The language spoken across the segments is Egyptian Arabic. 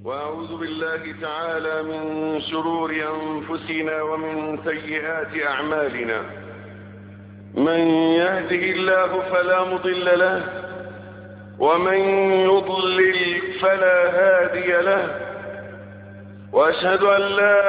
وأعوذ بالله تعالى من شرور أنفسنا ومن سيئات أعمالنا من يهده الله فلا مضل له ومن يضلل فلا هادي له وأشهد أن لا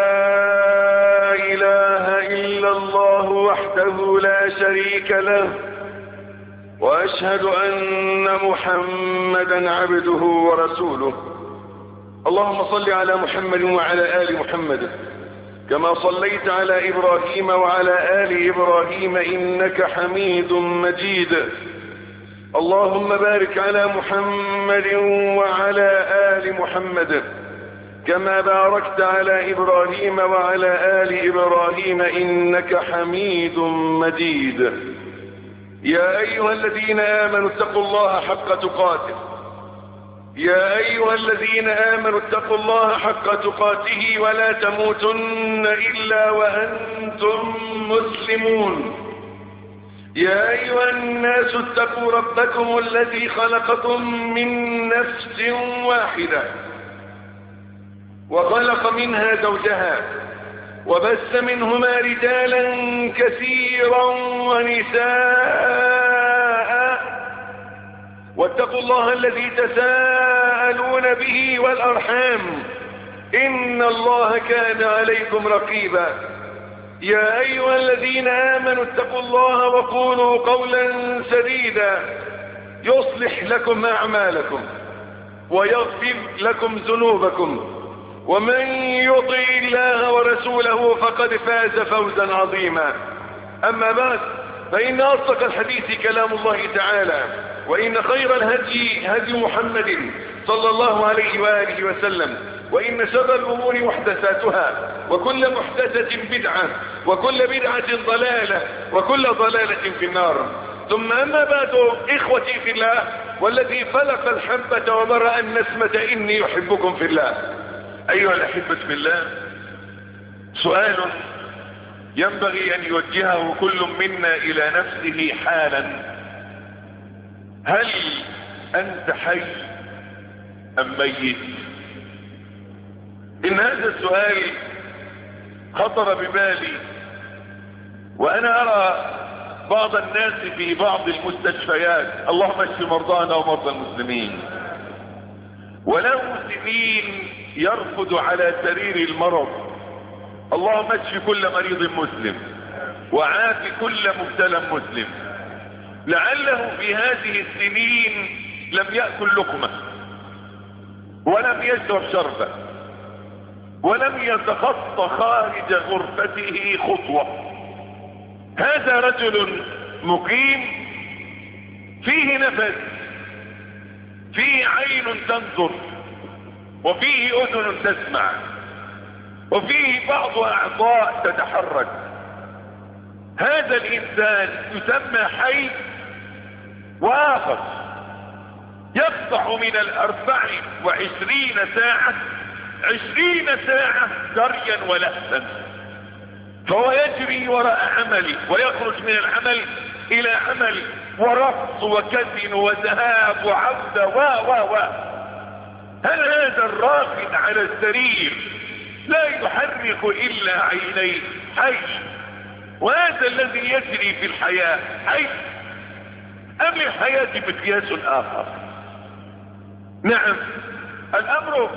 إله إلا الله وحده لا شريك له وأشهد أن محمدا عبده ورسوله اللهم صل على محمد وعلى آل محمد كما صليت على إبراهيم وعلى آل إبراهيم إنك حميد مجيد اللهم بارك على محمد وعلى آل محمد كما باركت على إبراهيم وعلى آل إبراهيم إنك حميد مجيد يا أيها الذين آمنوا اتقوا الله حق تقاته يا أيها الذين آمنوا اتقوا الله حق تقاته ولا تموتن إلا وأنتم مسلمون يا أيها الناس اتقوا ربكم الذي خلقكم من نفس واحدة وخلق منها زوجها وبث منهما رجالا كثيرا ونساء واتقوا الله الذي تساءلون به والأرحام إن الله كان عليكم رقيبا يا أيها الذين آمنوا اتقوا الله وقولوا قولا سديدا يصلح لكم أعمالكم ويغفر لكم ذنوبكم ومن يطع الله ورسوله فقد فاز فوزا عظيما أما بعد فإن أصدق الحديث كلام الله تعالى وإن خير الهدي هدي محمد صلى الله عليه وآله وسلم وإن شر الأمور محدثاتها وكل محدثة بدعة وكل بدعة ضلالة وكل ضلالة في النار ثم أما بعد إخوتي في الله والذي فلق الحبة وبرأ النسمة إني يحبكم في الله أيها الأحبة في الله سؤال ينبغي أن يوجهه كل منا إلى نفسه حالا هل أنت حي أم ميت إن هذا السؤال خطر ببالي وأنا أرى بعض الناس في بعض المستشفيات اللهم اشف مرضانا ومرضى المسلمين وله سنين يرفض على سرير المرض اللهم اشف كل مريض مسلم وعاف كل مبتلى مسلم لعله في هذه السنين لم يأكل لقمة ولم يشرب شربة ولم يتخطى خارج غرفته خطوة هذا رجل مقيم فيه نفس فيه عين تنظر وفيه اذن تسمع وفيه بعض اعضاء تتحرك هذا الانسان يسمى حي واخر يقطع من الاربع وعشرين ساعة عشرين ساعة جريا ولهفا فهو يجري وراء عملي ويخرج من العمل الى عمل ورقص وكذن وذهاب وعودة و و و هل هذا الراقد على السرير لا يحرك الا عينيه حي وهذا الذي يجري في الحياة حي ام الحياة مقياس اخر نعم الامر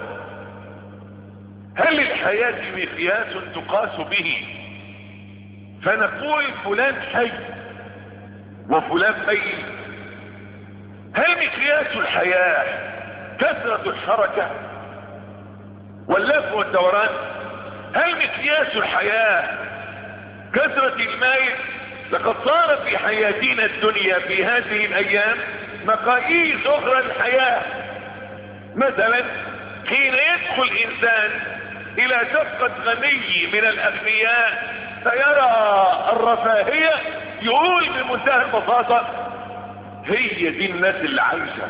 هل الحياة مقياس تقاس به فنقول فلان حي وفلان ميت هل مقياس الحياة كثرة الحركة واللف والدوران هل مقياس الحياة كثرة الميت لقد صار في حياتنا الدنيا في هذه الايام مقاييس اخرى للحياة مثلا حين يدخل انسان الى شقة غني من الاغنياء فيرى الرفاهية يقول بمنتهى البساطة هي دي الناس اللي عايشة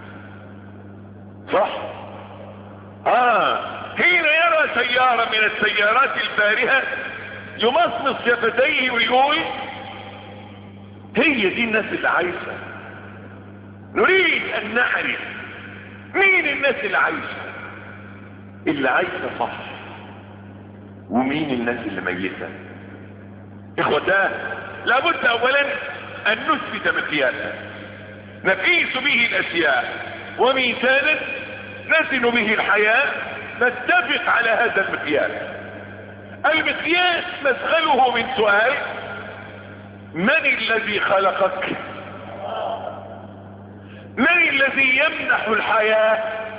صح اه حين يرى سيارة من السيارات الفارهة يمصمص شفتيه ويقول هي دي الناس اللي عايشة نريد ان نعرف مين الناس اللي عايشة اللي عايشة صح ومين الناس اللي ميتة اخوتان لابد اولا ان نثبت مقياسا نقيس به الاشياء وميزانا نزن به الحياة نتفق على هذا المقياس المقياس مدخله من سؤال من الذي خلقك من الذي يمنح الحياة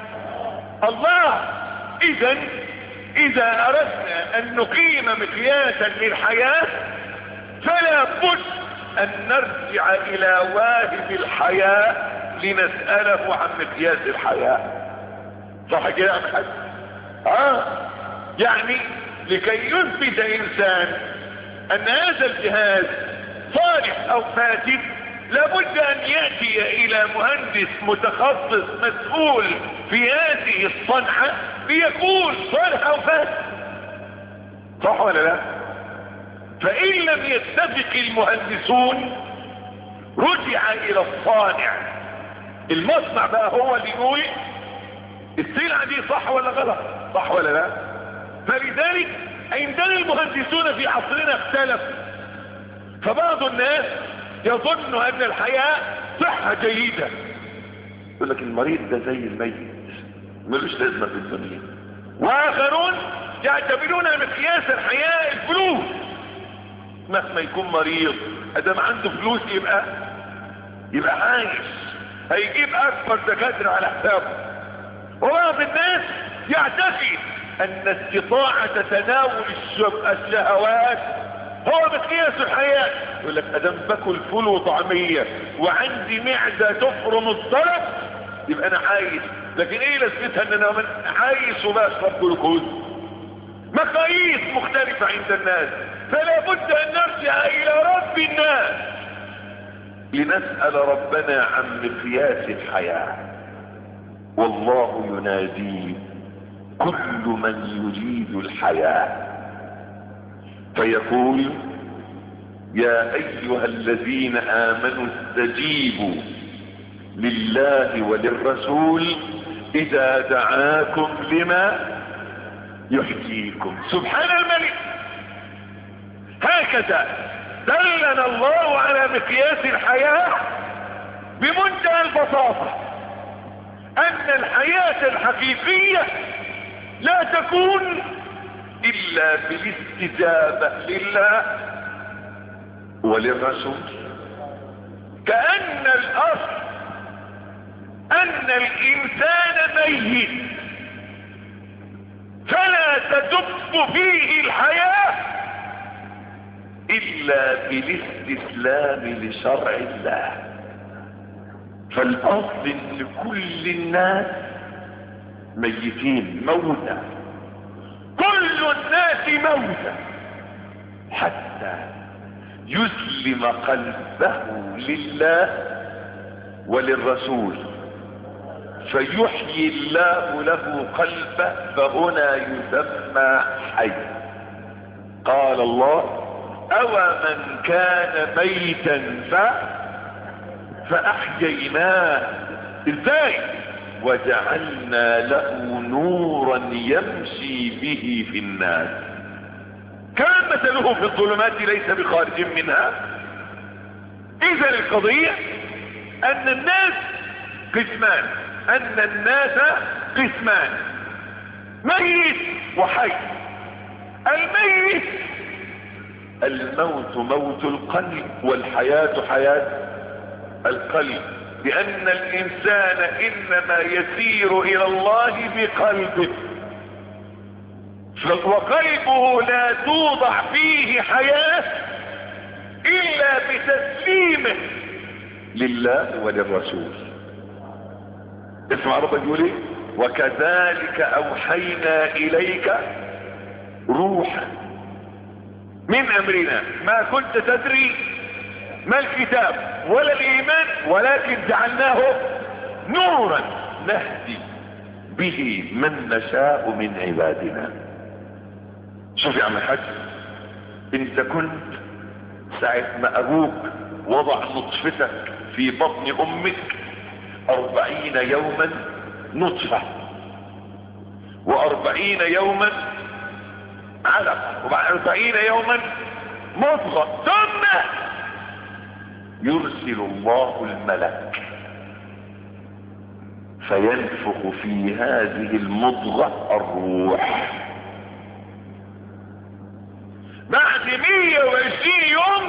الله اذا اذا اردنا ان نقيم مقياسا للحياة فلا بد ان نرجع الى واهب الحياة لنسأله عن مقياس الحياة صح كده يا محمد اه يعني لكي يثبت انسان ان هذا الجهاز صالح او فاسد لابد ان يأتي الى مهندس متخصص مسؤول في هذه الصنعة ليقول صالح او فاسد صح ولا لا فان لم يتفق المهندسون رجع الى الصانع المصنع بقى هو اللي يقول السلعة دي صح ولا غلط صح ولا لا فلذلك عندنا المهندسون في عصرنا اختلفوا فبعض الناس يظن ان الحياة صحة جيدة يقول لك المريض ده زي الميت ملوش لازمة في الدنيا واخرون يعتبرون مقياس الحياة الفلوس مهما يكون مريض ادام عنده فلوس يبقى يبقى عايش هيجيب اكبر دكاترة على حسابه وبعض الناس يعتقد ان استطاعة تناول الشهوات هو مقياس الحياة يقول لك ادام باكل فول وطعمية وعندي معدة تفرم الضرب يبقى انا عايش لكن ايه لازمتها ان انا عايش وبشرب جلوكوز مقاييس مختلفة عند الناس فلا بد ان نرجع الى رب الناس لنسأل ربنا عن مقياس الحياة والله ينادي كل من يريد الحياة فيقول يا ايها الذين امنوا استجيبوا لله وللرسول اذا دعاكم لما يحييكم سبحان الملك هكذا دلنا الله على مقياس الحياة بمنتهى البساطة ان الحياة الحقيقية لا تكون الا بالاستجابة لله وللرسول كأن الاصل ان الانسان ميت فلا تدب فيه الحياة الا بالاستسلام لشرع الله فالاصل ان كل الناس ميتين موتى كل الناس موتى حتى يسلم قلبه لله وللرسول فيحيي الله له قلبه فهنا يسمى حي قال الله او من كان ميتا ف فاحييناه ازاي وجعلنا له نورا يمشي به في الناس كان مثله في الظلمات ليس بخارج منها اذا القضية ان الناس قسمان ان الناس قسمان ميت وحي الميت الموت موت القلب والحياة حياة القلب لان الانسان انما يسير الى الله بقلبه وقلبه لا توضع فيه حياة الا بتسليمه لله وللرسول اسمع ربك يقول ايه وكذلك اوحينا اليك روحا من امرنا ما كنت تدري ما الكتاب ولا الايمان ولكن جعلناه نورا نهدي به من نشاء من عبادنا شوف يا عم الحاج انت كنت ساعة ما ابوك وضع نطفتك في بطن امك اربعين يوما نطفة واربعين يوما علق وبعد اربعين يوما مضغة ثم يرسل الله الملك فينفخ في هذه المضغة الروح بعد 120 يوم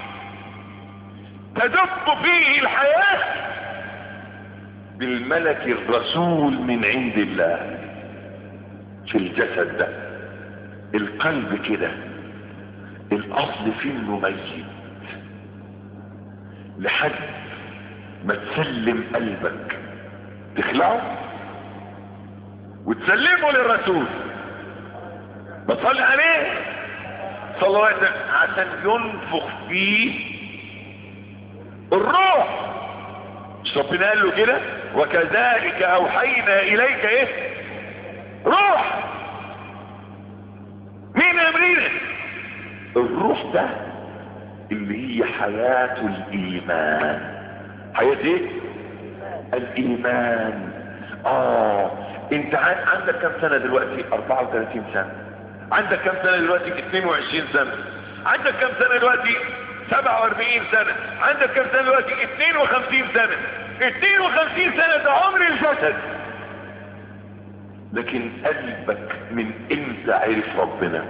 تدب فيه الحياة بالملك الرسول من عند الله في الجسد ده القلب كده الاصل فيه انه ميت لحد ما تسلم قلبك تخلعه وتسلمه للرسول بصلي عليه صلى الله عليه وسلم عشان ينفخ فيه الروح مش ربنا قال له كده وكذلك اوحينا اليك ايه روح مين امرنا الروح ده اللي هي حياة الايمان حياة ايه الايمان اه انت عندك كم سنة دلوقتي 34 سنة عندك كم سنة دلوقتي 22 سنة عندك كم سنة دلوقتي 47 سنة عندك كم سنة دلوقتي 52 سنة 52 سنة ده عمر الجسد لكن قلبك من امتى عرف ربنا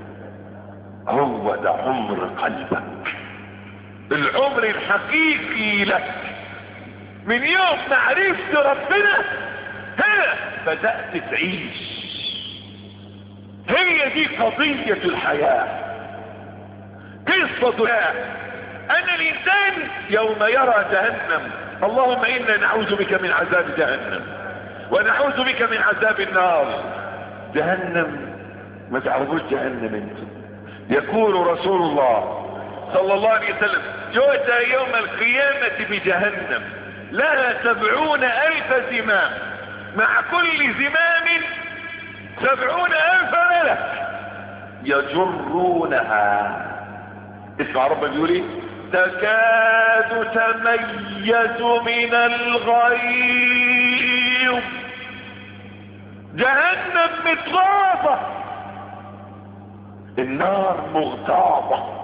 هو ده عمر قلبك العمر الحقيقي لك من يوم ما عرفت ربنا هنا بدأت تعيش هي دي قضية الحياة قصة الله ان الانسان يوم يرى جهنم اللهم انا نعوذ بك من عذاب جهنم ونعوذ بك من عذاب النار جهنم ما تعرفوش جهنم انتم يقول رسول الله صلى الله عليه وسلم يؤتى يوم القيامة بجهنم لها سبعون الف زمام مع كل زمام سبعون الف ملك يجرونها اسمع رب بيقول ايه تكاد تميز من الغيظ جهنم متغاظة النار مغتاظة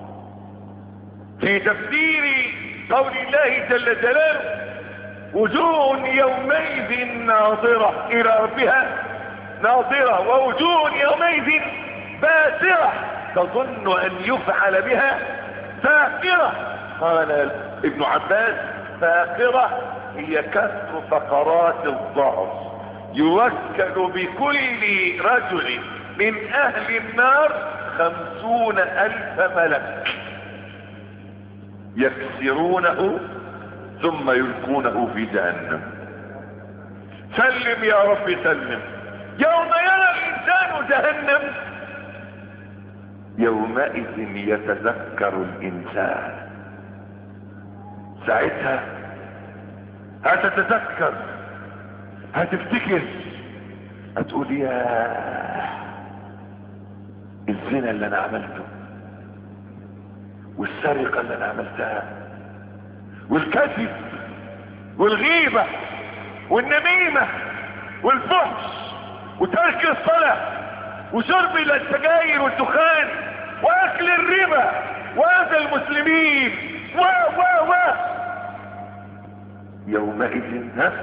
في تفسير قول الله جل جلاله وجوه يومئذ ناظرة الى ربها ناظرة ووجوه يومئذ باسرة تظن ان يفعل بها فاقرة قال ابن عباس فاقرة هي كسر فقرات الظهر يوكل بكل رجل من اهل النار خمسون الف ملك يكسرونه ثم يلقونه في جهنم سلم يا رب سلم يوم يرى الانسان جهنم يومئذ يتذكر الانسان ساعتها هتتذكر هتفتكر هتقول يا الزنا اللي انا عملته والسرقة اللي انا عملتها والكذب والغيبة والنميمة والفحش وترك الصلاة وشرب السجاير والدخان واكل الربا واذى المسلمين و و و يومئذ ها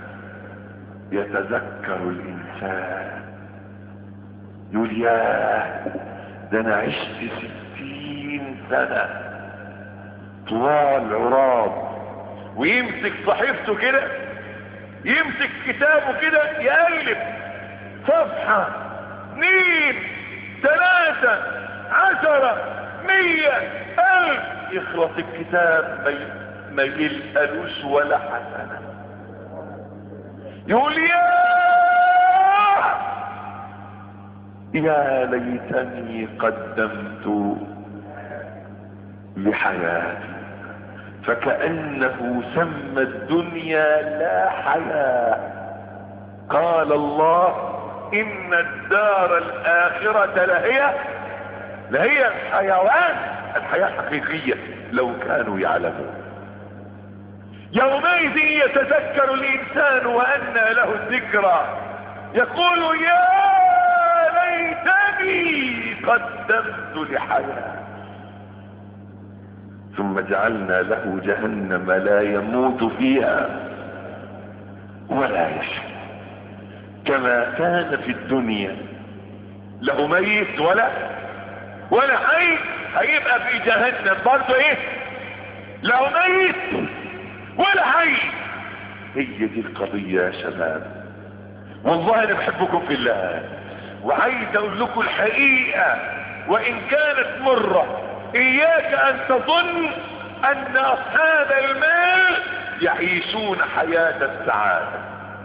يتذكر الانسان يقول يا ده انا عشت ستين سنة طوال عراض ويمسك صحيفته كده يمسك كتابه كده يقلب صفحة اثنين ثلاثة عشرة مية الف يخلص الكتاب ما ما يلقلوش ولا حسنة يقول يا يا ليتني قدمت لحياتي فكأنه سمى الدنيا لا حياة قال الله ان الدار الاخرة لهي لهي الحيوان الحياة حقيقية لو كانوا يعلمون يومئذ يتذكر الانسان وانى له الذكرى يقول يا ليتني قدمت لحياتي ثم جعلنا له جهنم لا يموت فيها ولا يشفى كما كان في الدنيا له ميت ولا ولا حي هيبقى في جهنم برضه ايه له ميت ولا حي هي دي القضية يا شباب والله انا بحبكم في الله وعايز اقول لكم الحقيقة وان كانت مرة اياك ان تظن ان اصحاب المال يعيشون حياة السعادة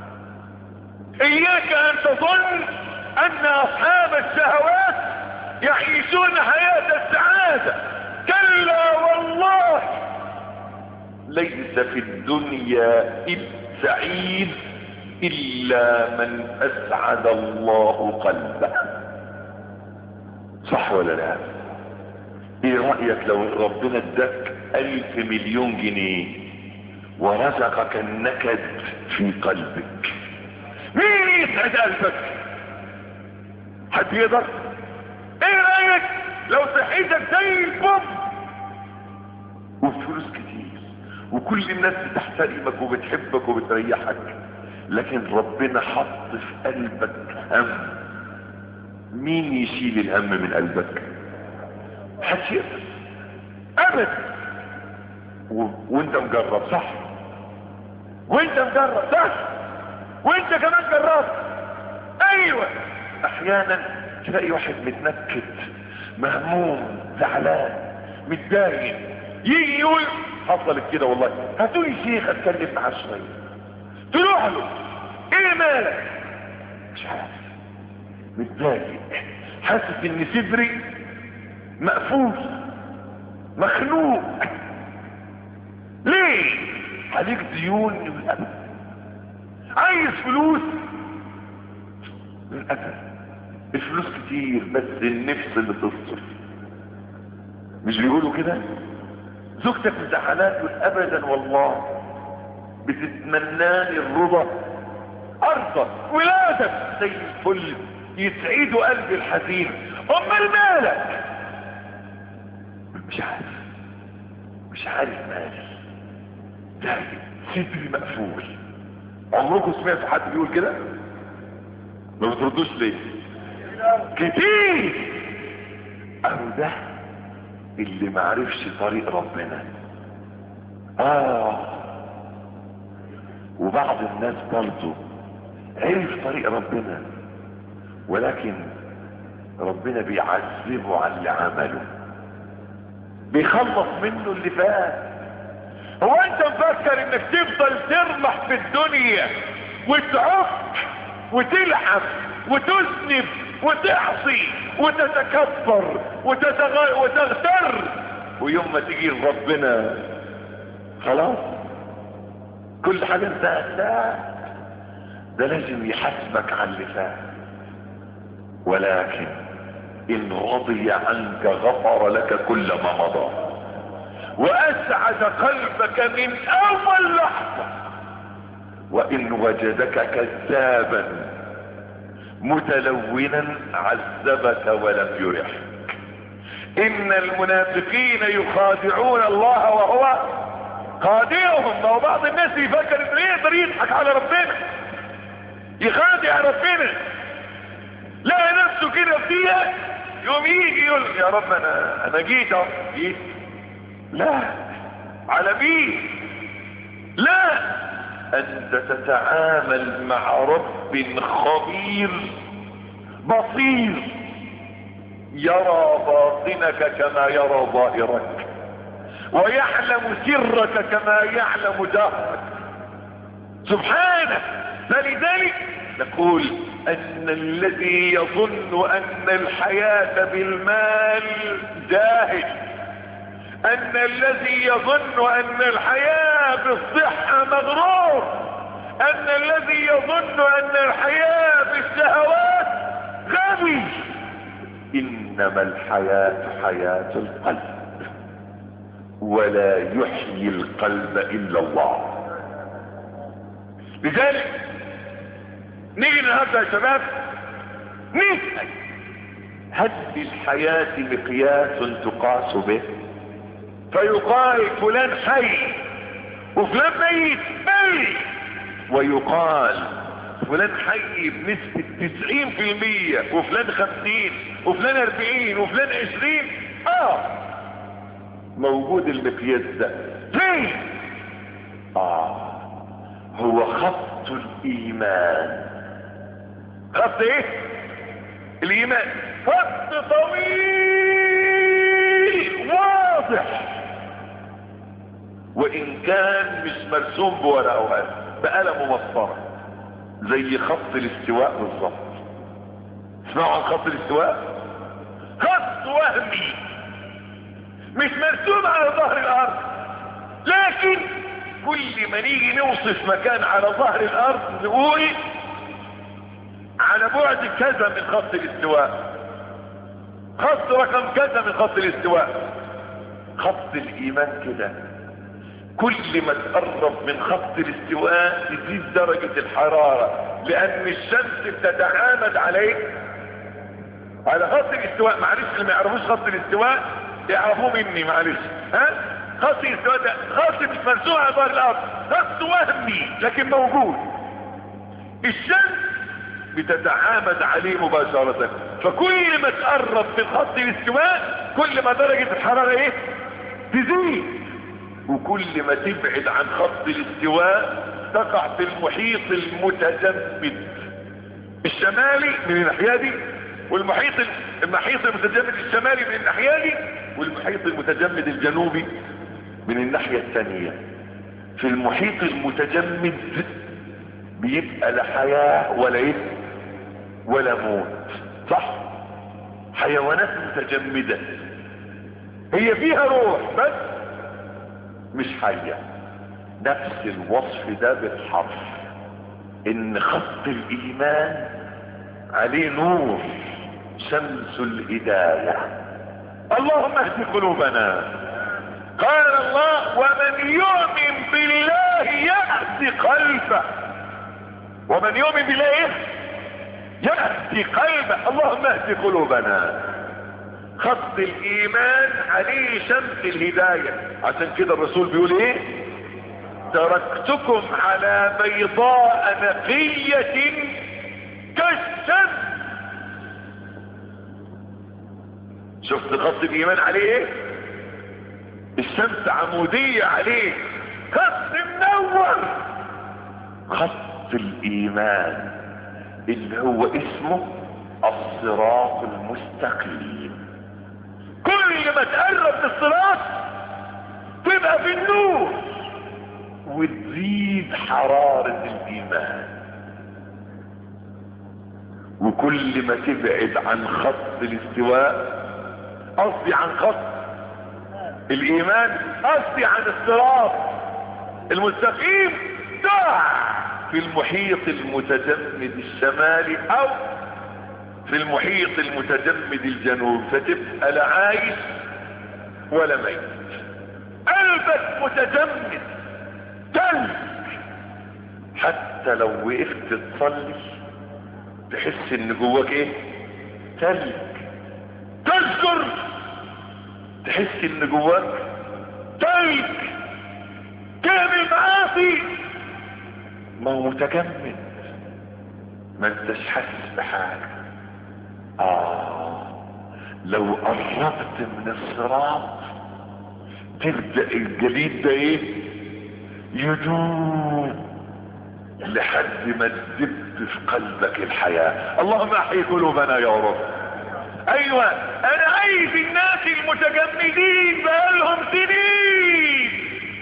اياك ان تظن ان اصحاب الشهوات يعيشون حياة السعادة كلا والله ليس في الدنيا السعيد الا من اسعد الله قلبه صح ولا لا ايه رأيك لو ربنا اداك الف مليون جنيه ورزقك النكد في قلبك مين يسعد قلبك حد يقدر ايه رأيك لو صحيتك زي البوم وفلوس كتير وكل الناس بتحترمك وبتحبك وبتريحك لكن ربنا حط في قلبك هم مين يشيل الهم من قلبك محدش يقدر ابدا و... وانت مجرب صح وانت مجرب صح وانت كمان جربت ايوه احيانا تلاقي واحد متنكد مهموم زعلان متضايق يجي يقول حصلت كده والله هاتولي شيخ اتكلم معاه شويه تروح له ايه مالك مش عارف متضايق حاسس ان صدري مقفول مخنوق ليه عليك ديون للأبد عايز فلوس للأبد الفلوس كتير بس النفس اللي تصرف مش بيقولوا كده زوجتك مزعلات ابدا والله بتتمناني الرضا ارضى ولادك زي الفل يسعدوا قلبي الحزين امال مالك مش عارف مش عارف مالي ده صدري مقفول عمركم سمعتوا حد بيقول كده ما بتردوش ليه كتير اهو ده اللي معرفش طريق ربنا اه وبعض الناس برضه عرف طريق ربنا ولكن ربنا بيعذبه على اللي عمله بيخلص منه اللي فات هو انت مفكر انك تفضل ترمح في الدنيا وتعك وتلعب وتذنب وتعصي وتتكبر وتتغ... وتغتر ويوم ما تيجي ربنا خلاص كل حاجة انتهت لا ده لازم يحاسبك على اللي فات ولكن ان رضي عنك غفر لك كل ما مضى واسعد قلبك من اول لحظة وان وجدك كذابا متلونا عذبك ولم يرحك ان المنافقين يخادعون الله وهو خادعهم ما هو بعض الناس يفكر انه يقدر يضحك على ربنا يخادع ربنا لقى نفسه كده فيها يوم يجي يقول يا رب انا انا جيت اهو جيت لا على مين لا انت تتعامل مع رب خبير بصير يرى باطنك كما يرى ظاهرك ويعلم سرك كما يعلم جهرك سبحانه فلذلك نقول ان الذي يظن ان الحياة بالمال جاهل ان الذي يظن ان الحياة بالصحة مغرور ان الذي يظن ان الحياة بالشهوات غبي انما الحياة حياة القلب ولا يحيي القلب الا الله لذلك نيجي النهارده يا شباب نسأل هل للحياة مقياس تقاس به فيقال فلان حي وفلان ميت ميت ويقال فلان حي بنسبة تسعين في المية وفلان خمسين وفلان اربعين وفلان عشرين اه موجود المقياس ده فين اه هو خط الايمان خط ايه الايمان خط طويل واضح وان كان مش مرسوم بورقه وقلم بقلم ومسطره زي خط الاستواء بالظبط اسمعوا عن خط الاستواء خط وهمي مش مرسوم على ظهر الارض لكن كل ما نيجي نوصف مكان على ظهر الارض نقول على بعد كذا من خط الاستواء خط رقم كذا من خط الاستواء خط الايمان كده كل ما تقرب من خط الاستواء تزيد درجة الحرارة لان الشمس بتتعامد عليه على خط الاستواء معلش اللي ما يعرفوش خط الاستواء يعرفوه مني معلش ها خط الاستواء ده خط مش مرسوم على ظهر الارض خط وهمي لكن موجود الشمس بتتعامد عليه مباشرة فكل ما تقرب من خط الاستواء كل ما درجة الحرارة ايه تزيد وكل ما تبعد عن خط الاستواء تقع في المحيط المتجمد الشمالي من الناحية دي والمحيط المحيط المتجمد الشمالي من الناحية دي والمحيط المتجمد الجنوبي من الناحية الثانية في المحيط المتجمد بيبقى لا حياة ولا ايه ولا موت صح حيوانات متجمدة هي فيها روح بس مش حية نفس الوصف ده بالحرف ان خط الايمان عليه نور شمس الهداية اللهم اهد قلوبنا قال الله ومن يؤمن بالله يأتي قلبه ومن يؤمن بالله ايه يأتي قلبه اللهم اهد قلوبنا خط الايمان عليه شمس الهداية عشان كده الرسول بيقول ايه تركتكم على بيضاء نقية كالشمس شفت خط الايمان عليه ايه الشمس عمودية عليه خط منور خط الايمان اللي هو اسمه الصراط المستقيم كل ما تقرب للصراط تبقى في النور وتزيد حرارة الايمان وكل ما تبعد عن خط الاستواء قصدي عن خط الايمان قصدي عن الصراط المستقيم تقع في المحيط المتجمد الشمالي او في المحيط المتجمد الجنوب فتبقى لا عايش ولا ميت قلبك متجمد تلج حتى لو وقفت تصلي تحس ان جواك ايه تلج تذكر تحس ان جواك تلج كامل معاصي ما هو متجمد ما انتش حاسس بحاجه آه لو قربت من الصراط تبدأ الجليد ده ايه يدوب لحد ما تدب في قلبك الحياة اللهم احيي قلوبنا يا رب ايوه انا عايز الناس المتجمدين بقالهم سنين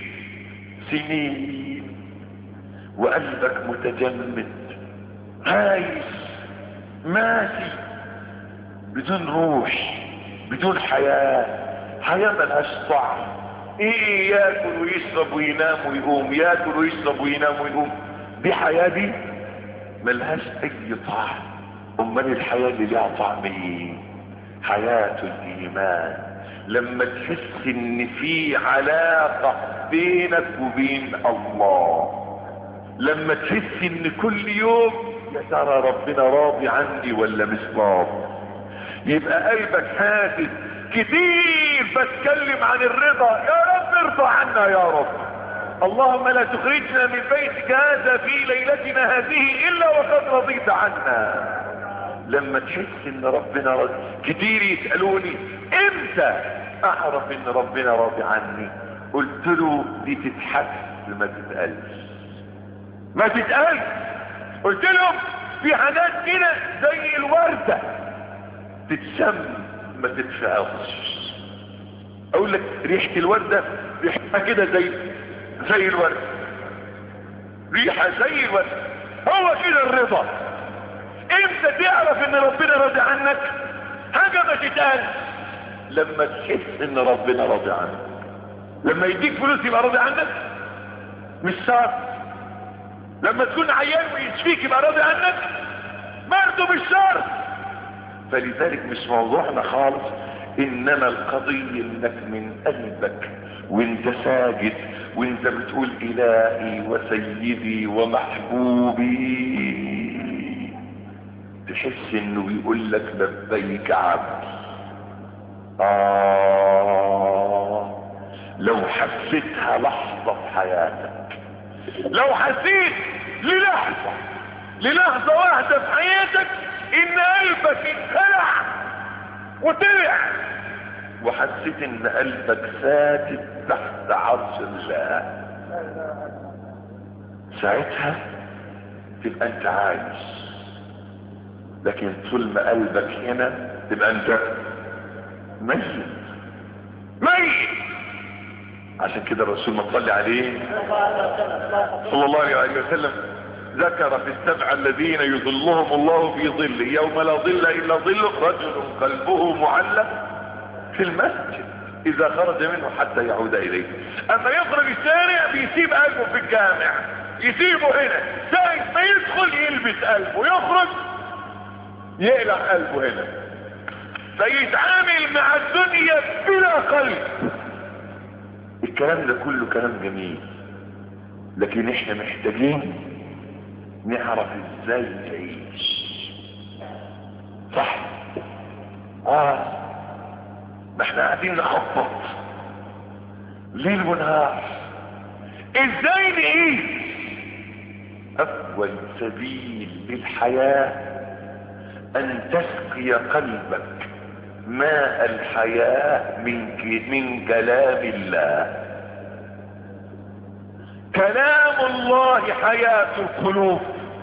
سنين وقلبك متجمد عايش ماشي بدون روح بدون حياة حياة ملهاش طعم ايه ياكل ويشرب وينام ويقوم ياكل ويشرب وينام ويقوم دي حياة دي ملهاش اي طعم امال الحياة اللي لها طعم ايه حياة الايمان لما تحس ان في علاقة بينك وبين الله لما تحس ان كل يوم يا ترى ربنا راضي عني ولا مش راضي يبقى قلبك حاسس كتير بتكلم عن الرضا يا رب ارضى عنا يا رب اللهم لا تخرجنا من بيتك هذا في ليلتنا هذه الا وقد رضيت عنا لما تحس ان ربنا راضي كتير يسألوني امتى اعرف ان ربنا راضي عني قلت له دي تتحس ما تتقالش ما تتقالش قلت لهم في حاجات كده زي الوردة تتشم ما تتفقش اقول لك ريحة الوردة ريحتها كده زي زي الورد ريحة زي الورد هو كده الرضا امتى تعرف ان ربنا راضي عنك حاجة ما تتقال لما تحس ان ربنا راضي عنك لما يديك فلوس يبقى راضي عنك مش شرط لما تكون عيان ويشفيك يبقى راضي عنك برضه مش شرط فلذلك مش موضوعنا خالص انما القضية انك من قلبك وانت ساجد وانت بتقول الهي وسيدي ومحبوبي تحس انه بيقول لك لبيك عبد آه لو حسيتها لحظة في حياتك لو حسيت للحظة للحظة واحدة في حياتك ان قلبك اتخلع وطلع وحسيت ان قلبك ساكت تحت عرش الله ساعتها تبقى انت عايش لكن طول ما قلبك هنا تبقى انت ميت ميت عشان كده الرسول ما صلي عليه صلى الله عليه وسلم ذكر في السبع الذين يظلهم الله في ظله يوم لا ظل الا ظله رجل قلبه معلق في المسجد اذا خرج منه حتى يعود اليه اما يخرج الشارع بيسيب قلبه في الجامع يسيبه هنا ساعة ما يدخل يلبس قلبه يخرج يقلع قلبه هنا فيتعامل مع الدنيا بلا قلب الكلام ده كله كلام جميل لكن احنا محتاجين نعرف ازاي نعيش صح اه ما احنا قاعدين نخطط ليل ونهار ازاي نعيش اول سبيل للحياه ان تسقي قلبك ماء الحياة من, من كلام الله كلام الله حياة القلوب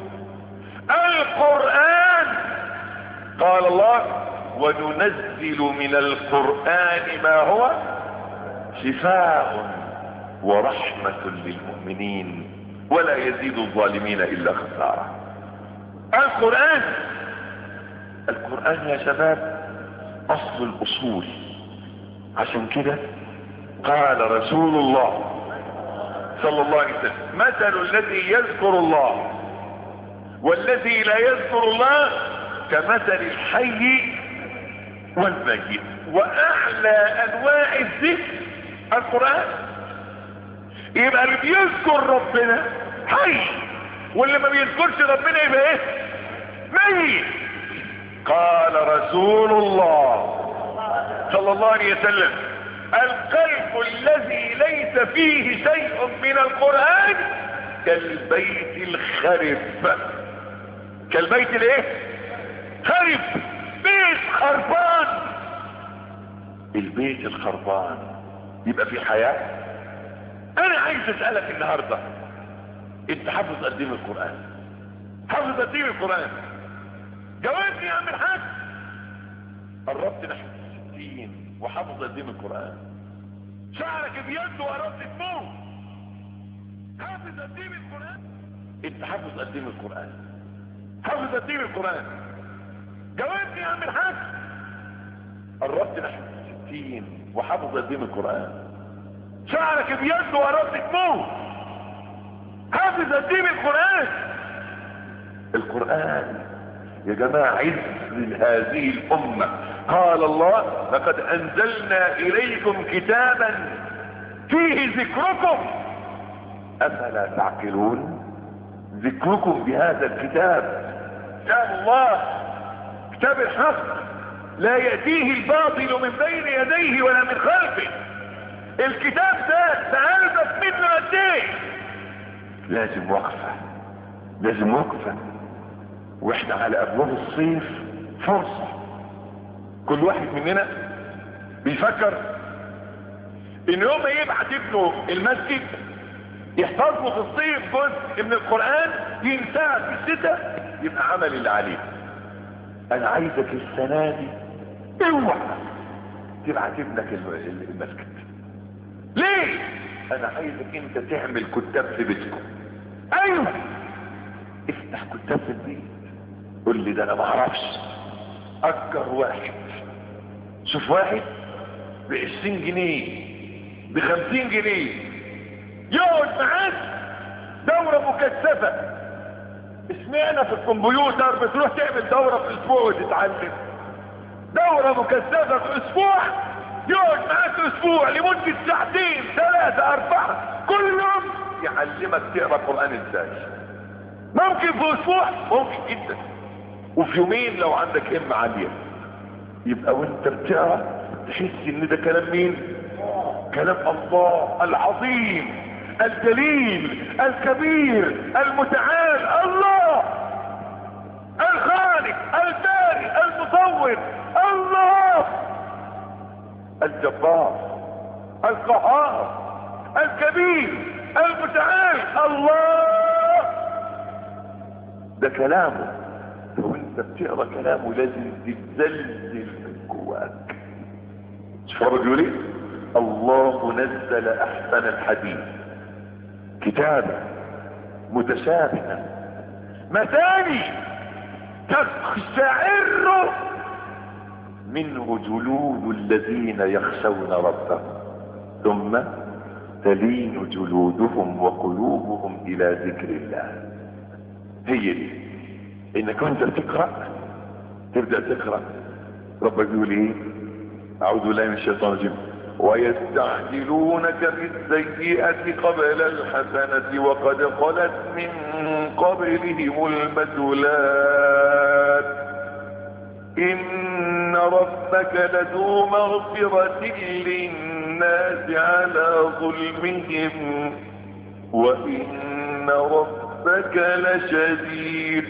القرآن قال الله وننزل من القرآن ما هو شفاء ورحمة للمؤمنين ولا يزيد الظالمين إلا خسارة القرآن القرآن يا شباب اصل الاصول عشان كده قال رسول الله صلى الله عليه وسلم مثل الذي يذكر الله والذي لا يذكر الله كمثل الحي والميت واعلى انواع الذكر القرآن يبقى اللي بيذكر ربنا حي واللي ما بيذكرش ربنا يبقى ايه ميت قال رسول الله صلى الله عليه وسلم القلب الذي ليس فيه شيء من القرآن كالبيت الخرب كالبيت الايه خرب بيت خربان البيت الخربان يبقى في حياة انا عايز اسألك النهاردة انت حافظ قد ايه من القرآن حافظ قد ايه من القرآن جاوبني يا عم الحاج قربت نحو الستين وحافظ قد ايه من القرآن شعرك ابيض وقربت تموت حافظ قد ايه من القرآن انت حافظ قد ايه من القرآن حافظ قد ايه من القرآن جاوبني يا عم الحاج قربت نحو الستين وحافظ قد ايه من القرآن شعرك ابيض وقربت تموت حافظ قد ايه من القرآن القرآن يا جماعة عز لهذه الأمة قال الله لقد أنزلنا إليكم كتابا فيه ذكركم أفلا تعقلون ذكركم بهذا الكتاب كتاب الله كتاب الحق لا يأتيه الباطل من بين يديه ولا من خلفه الكتاب ده سألتك منه قد ايه لازم وقفة لازم وقفة واحنا على ابواب الصيف فرصة كل واحد مننا بيفكر ان يوم ما يبعت ابنه المسجد يحفظ له في الصيف جزء من القرآن ينساه في الشتاء يبقى عمل اللي عليه انا عايزك السنة دي اوعى تبعت ابنك المسجد ليه انا عايزك انت تعمل كتاب في بيتكم ايوه افتح كتاب في البيت قول لي ده انا ما اعرفش اجر واحد شوف واحد بعشرين جنيه بخمسين جنيه يقعد معاك دورة مكثفة اسمعنا في الكمبيوتر بتروح تعمل دورة في اسبوع وتتعلم دورة مكثفة في اسبوع يقعد معاك اسبوع لمدة ساعتين ثلاثة اربعة كل يوم يعلمك تقرا قرآن ازاي ممكن في اسبوع ممكن جدا وفي يومين لو عندك همة عالية يبقى وانت بتقرا تحس ان ده كلام مين كلام الله العظيم الجليل الكبير المتعال الله الخالق الباري المصور الله الجبار القهار الكبير المتعال الله ده كلامه لو انت بتقرا كلامه لازم تتزلزل من جواك شوف ربك بيقول ايه الله نزل احسن الحديث كتابا متشابها مثاني تقشعر منه جلود الذين يخشون ربهم ثم تلين جلودهم وقلوبهم الى ذكر الله هي دي انك انت بتقرا تبدا تقرا ربك بيقول ايه اعوذ بالله من الشيطان الرجيم ويستعجلونك بالسيئة قبل الحسنة وقد خلت من قبلهم المثلات إن ربك لذو مغفرة للناس على ظلمهم وإن ربك لشديد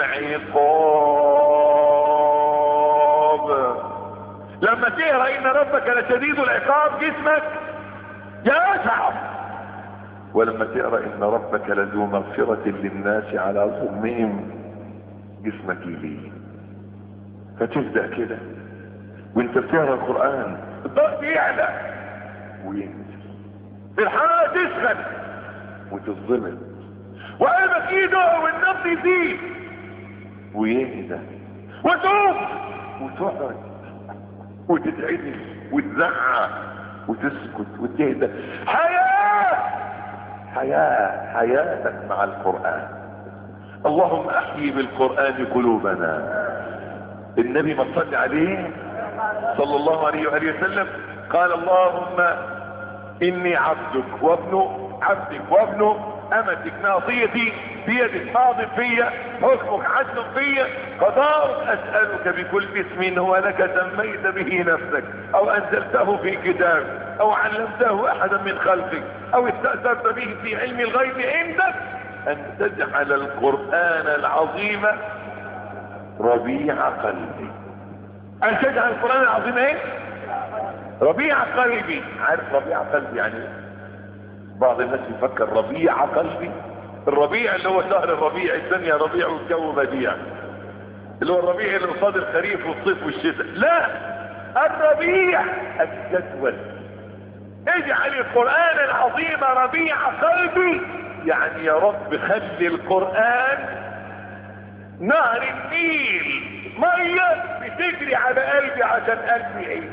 العقاب لما تقرا ان ربك لشديد العقاب جسمك يشعر ولما تقرا ان ربك لذو مغفرة للناس على ظلمهم جسمك يلين فتبدا كده وانت بتقرا القران الضغط يعلى وينزل الحراره تسخن وتظلم وقلبك يدق والنبض يزيد ويهدى وتقوم وتقعد وتتعدل وتزعق وتسكت وتهدى حياة حياة حياتك مع القرآن اللهم احيي بالقرآن قلوبنا النبي ما صلى عليه صلى الله عليه وآله وسلم قال اللهم اني عبدك وابن عبدك وابن امتك ناصيتي بيدك ماض فيا حكمك عدل فيا قضاء اسألك بكل اسم هو لك سميت به نفسك او انزلته في كتاب او علمته احدا من خلقك او استأثرت به في علم الغيب عندك ان تجعل القرآن العظيم ربيع قلبي ان تجعل القرآن العظيم ايه ربيع قلبي عارف ربيع قلبي يعني ايه بعض الناس يفكر ربيع قلبي الربيع اللي هو شهر الربيع الدنيا ربيع والجو بديع اللي هو الربيع اللي قصاد الخريف والصيف والشتاء لا الربيع الجدول اجعل القرآن العظيم ربيع قلبي يعني يا رب خلي القرآن نهر النيل مية بتجري على قلبي عشان قلبي يعيش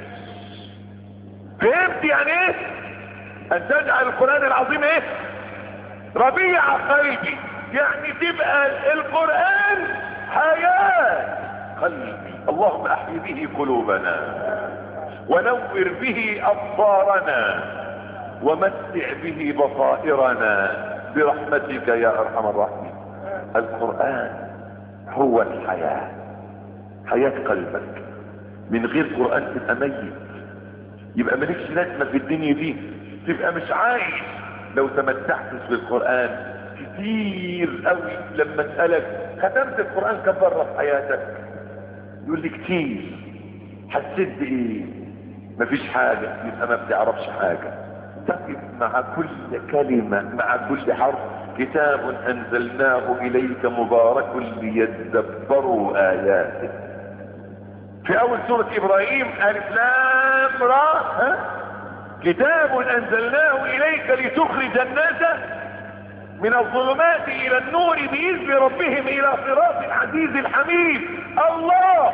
فهمت يعني ايه ان تجعل القرآن العظيم ايه ربيع قلبي يعني تبقى القرآن حياة قلبي اللهم احيي به قلوبنا ونور به ابصارنا ومتع به بصائرنا برحمتك يا ارحم الراحمين القرآن هو الحياة حياة قلبك من غير قرآن تبقى ميت يبقى مالكش لازمة في الدنيا دي تبقى مش عايش لو تمتعتش بالقرآن كتير قوي لما اسألك ختمت القرآن كم مرة في حياتك يقول لي كتير حسيت بايه مفيش حاجة يبقى ما بتعرفش حاجة تقف مع كل كلمة مع كل حرف كتاب انزلناه اليك مبارك ليدبروا اياته في اول سورة ابراهيم الف لام را ها؟ كتاب انزلناه اليك لتخرج الناس من الظلمات الى النور باذن ربهم الى صراط العزيز الحميد الله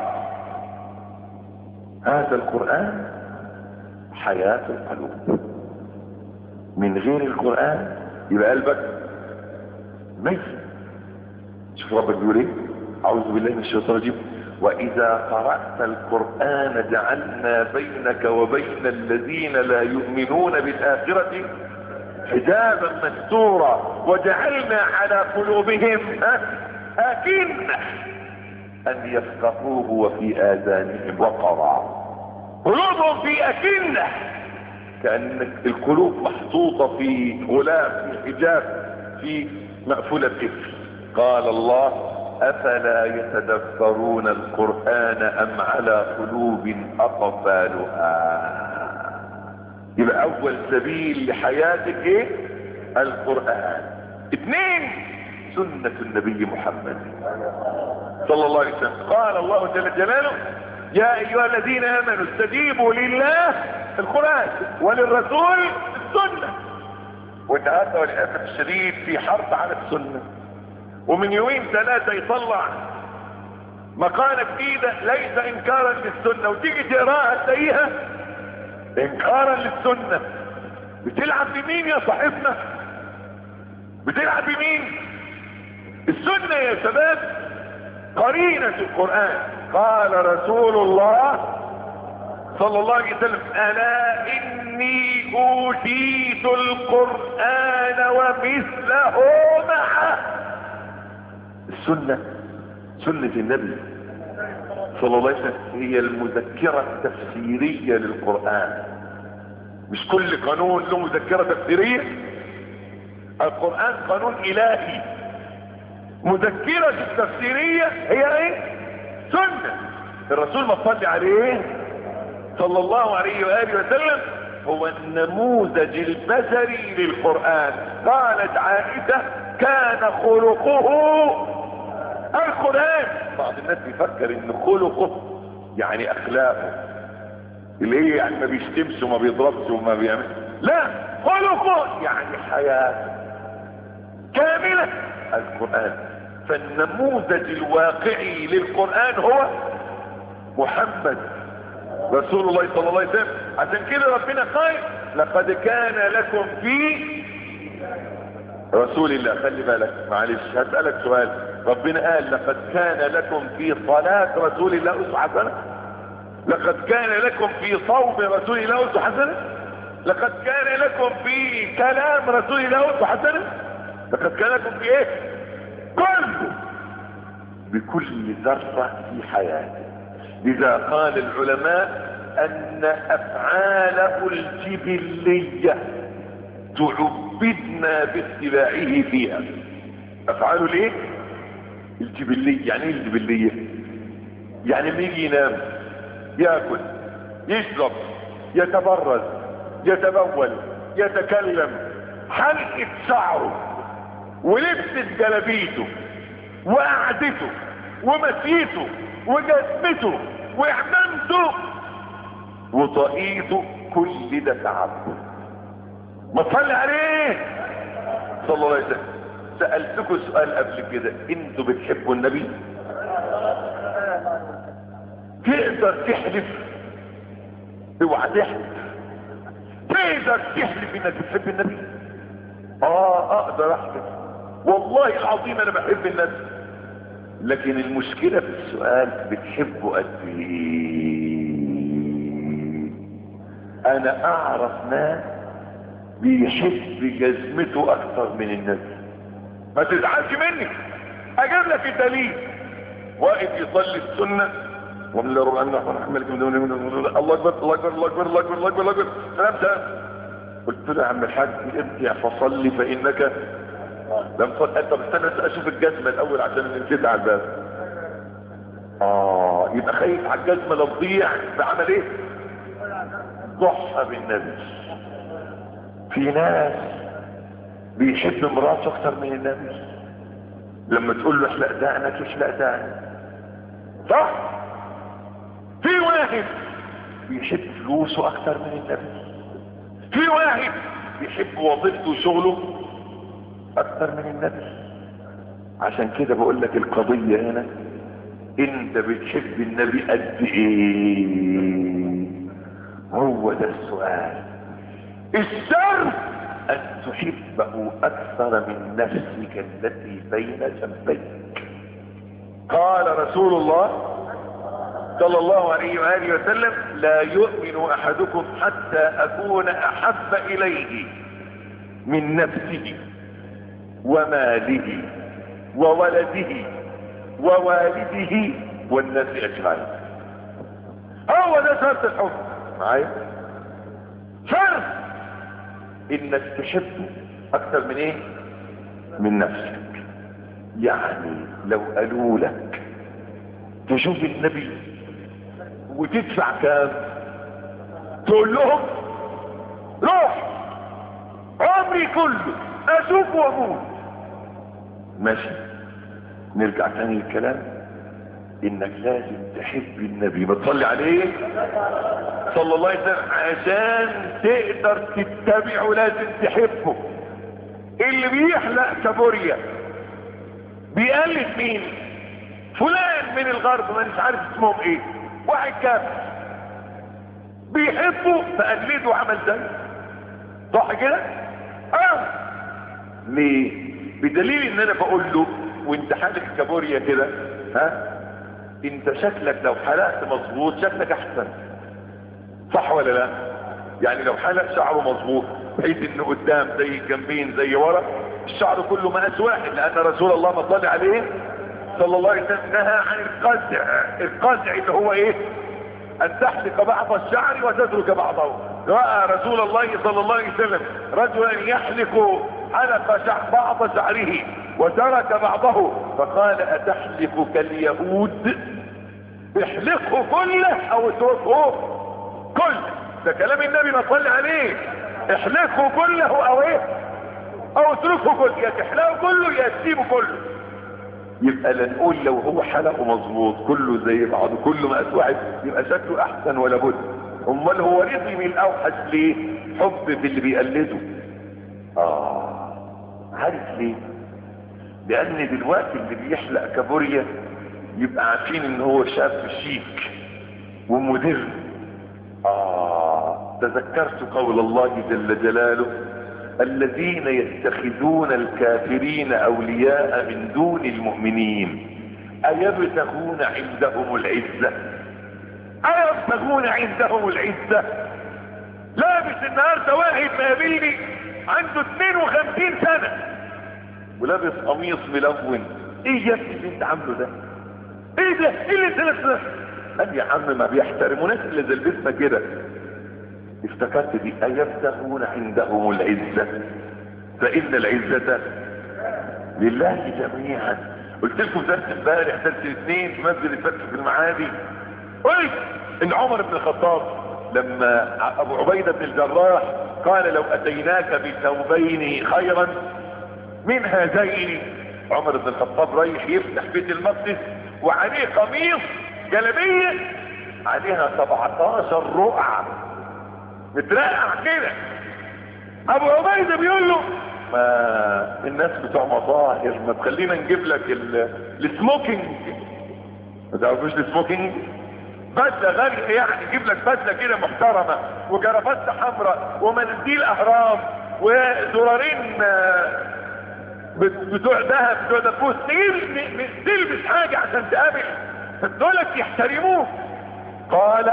هذا القرآن حياة القلوب من غير القرآن يبقى قلبك ميت شوف ربك بيقول ايه اعوذ بالله من الشيطان الرجيم واذا قرأت القرآن جعلنا بينك وبين الذين لا يؤمنون بالآخرة حجابا مستورا وجعلنا على قلوبهم أكنة أن يفقهوه وفي آذانهم وقرا قلوبهم في أكنة كأن القلوب محطوطة في غلاف في حجاب في مقفولة قفل قال الله أفلا يتدبرون القرآن أم على قلوب أقفالها يبقى أول سبيل لحياتك إيه القرآن اثنين سنة النبي محمد صلى الله عليه وسلم قال الله جل جلاله يا ايها الذين امنوا استجيبوا لله القرآن وللرسول السنة والنهارده وللاسف الشديد في حرب على السنة ومن يومين ثلاثة يطلع مقالة جديدة ليس انكارا للسنة وتيجي تقراها تلاقيها انكارا للسنة بتلعب بمين يا صاحبنا بتلعب بمين السنة يا شباب قرينة القرآن قال رسول الله صلى الله عليه وسلم ألا إني أوتيت القرآن ومثله معه السنة سنة النبي صلى الله عليه وسلم هي المذكرة التفسيرية للقرآن مش كل قانون له مذكرة تفسيرية القرآن قانون إلهي مذكرة التفسيرية هي ايه سنة الرسول ما صلي عليه صلى الله عليه وآله وسلم هو النموذج البشري للقرآن قالت عائشة كان خلقه القرآن بعض الناس بيفكر ان خلقه يعني اخلاقه اللي هي يعني ما بيشتمش وما بيضربش وما بيعمل لا خلقه يعني حياته كاملة القرآن فالنموذج الواقعي للقرآن هو محمد رسول الله صلى الله عليه وسلم عشان كده ربنا قال لقد كان لكم في رسول الله خلي بالك معلش هسألك سؤال ربنا قال لقد كان لكم في صلاة رسول الله أسوة حسنة لقد كان لكم في صوم رسول الله أسوة حسنة لقد كان لكم في كلام رسول الله أسوة حسنة لقد كان لكم في ايه كله بكل ذرة في حياته لذا قال العلماء ان افعاله الجبلية تعبدنا باتباعه فيها افعاله ليه الجبلية يعني ايه الجبلية يعني لما يجي ينام ياكل يشرب يتبرز يتبول يتكلم حلقة شعره ولبسة جلبيته وقعدته ومسيته وجسمته وعمامته وطاقيته كل ده تعبد ما تصلي عليه صلى الله عليه وسلم سألتكم سؤال قبل كده انتوا بتحبوا النبي تقدر تحلف اوعى تحلف تقدر تحلف انك بتحب النبي اه اقدر احلف والله العظيم انا بحب النبي لكن المشكلة في السؤال بتحبه قد ايه انا اعرف ناس بيحب جزمته اكتر من الناس ما تزعلش مني اجيب لك الدليل واقف يصلي السنة ومن الله رب العالمين الرحمن الرحيم الله اكبر الله اكبر الله اكبر الله اكبر الله اكبر الله اكبر سلام سلام قلت له يا عم الحاج ارجع فصلي فانك لم تصلي طب استنى اشوف الجزمه الاول عشان نسيت على الباب اه يبقى خايف على الجزمه لا تضيع فعمل ايه ضحى بالنبي في ناس بيحب مراته اكتر من النبي لما تقول له احلق دقنك احلق دقنك صح في واحد بيحب فلوسه اكتر من النبي في واحد بيحب وظيفته وشغله اكتر من النبي عشان كده بقول لك القضية هنا انت بتحب النبي قد ايه هو ده السؤال السر ان تحبه اكثر من نفسك التي بين جنبيك قال رسول الله صلى الله عليه وآله وسلم لا يؤمن احدكم حتى اكون احب اليه من نفسه وماله وولده ووالده والناس اجمعين هو ده شرط الحب معايا شرط انك تحبه اكتر من ايه من نفسك يعني لو قالوا لك تشوف النبي وتدفع كام تقول لهم روح عمري كله اشوف واموت ماشي نرجع تاني للكلام انك لازم تحب النبي بتصلي عليه صلى الله عليه وسلم عشان تقدر تتبعه لازم تحبه اللي بيحلق كابوريا بيقلد مين فلان من الغرب ما مش عارف اسمهم ايه واحد كافر بيحبه فقلده عمل زي صح كده اه ليه بدليل ان انا بقول له وانت حالك كابوريا كده ها انت شكلك لو حلقت مظبوط شكلك احسن صح ولا لا يعني لو حلق شعره مظبوط بحيث انه قدام زي الجنبين زي ورا الشعر كله مقاس واحد لان رسول الله ما صلى عليه صلى الله عليه وسلم نهى عن القزع القزع اللي هو ايه ان تحلق بعض الشعر وتترك بعضه راى رسول الله صلى الله عليه وسلم رجلا يحلق حلق شعر بعض شعره وترك بعضه فقال اتحلق كاليهود احلقه كله او اتركه كله ده كلام النبي ما صلى عليه احلقه كله او ايه او اتركه كله يا تحلقه كله يا تسيبه كله يبقى لا نقول لو هو حلقه مظبوط كله زي بعضه كله مقاس واحد يبقى شكله احسن ولا بد امال هو رضي من الاوحش ليه حب في اللي بيقلده اه عارف ليه لان دلوقتي اللي بيحلق كابوريا يبقى عارفين ان هو شاب شيك ومدر اه تذكرت قول الله جل جلاله الذين يتخذون الكافرين اولياء من دون المؤمنين ايبتغون عندهم العزة ايبتغون عندهم العزة لابس النهاردة واحد مقابلني عنده 52 سنة ولابس قميص ملون ايه يا ابني اللي انت عامله ده ايه ده ايه اللي انت لابسه قال يا عم ما بيحترموا ناس اللي زلبسنا كده افتكرت دي ايبتغون عندهم العزة فان العزة لله جميعا قلت لكم درس امبارح درس الاثنين في مسجد الفتح في المعادي قلت ان عمر بن الخطاب لما ابو عبيدة بن الجراح قال لو اتيناك بثوبين خيرا من هذين عمر بن الخطاب رايح يفتح بيت المقدس وعليه قميص جلبية عليها 17 رقعة مترقع كده ابو عبيدة بيقول له ما الناس بتوع مظاهر ما تخلينا نجيب لك السموكينج ما تعرفوش السموكينج بدلة غالية يعني يجيب لك بدلة كده محترمة وجرافات حمراء ومناديل اهرام وزرارين بتوع ذهب بتوع دبوس تلبس حاجة عشان تقابل دولك يحترموك قال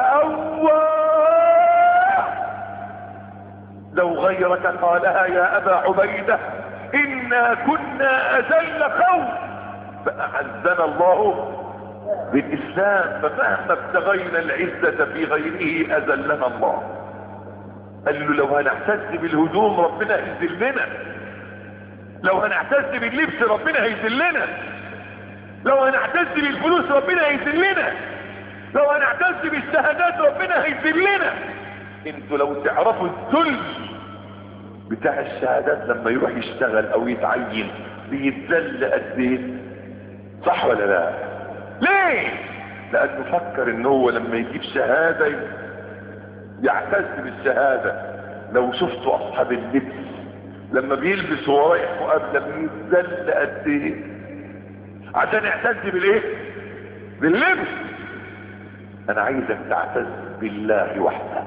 الله لو غيرك قالها يا ابا عبيدة انا كنا اذل قوم فاعزنا الله بالاسلام فمهما ابتغينا العزة في غيره اذلنا الله قال له لو هنعتز بالهدوم ربنا هيذلنا لو هنعتز باللبس ربنا هيذلنا لو هنعتز بالفلوس ربنا هيذلنا لو هنعتز بالشهادات ربنا هيذلنا انتوا لو تعرفوا الذل بتاع الشهادات لما يروح يشتغل او يتعين بيتذل قد ايه صح ولا لا ليه لانه فكر ان هو لما يجيب شهادة يعتز بالشهادة لو شفتوا اصحاب اللبس لما بيلبس وهو رايح مقابله بيتذل قد ايه عشان يعتز بالايه باللبس انا عايزك تعتز بالله وحده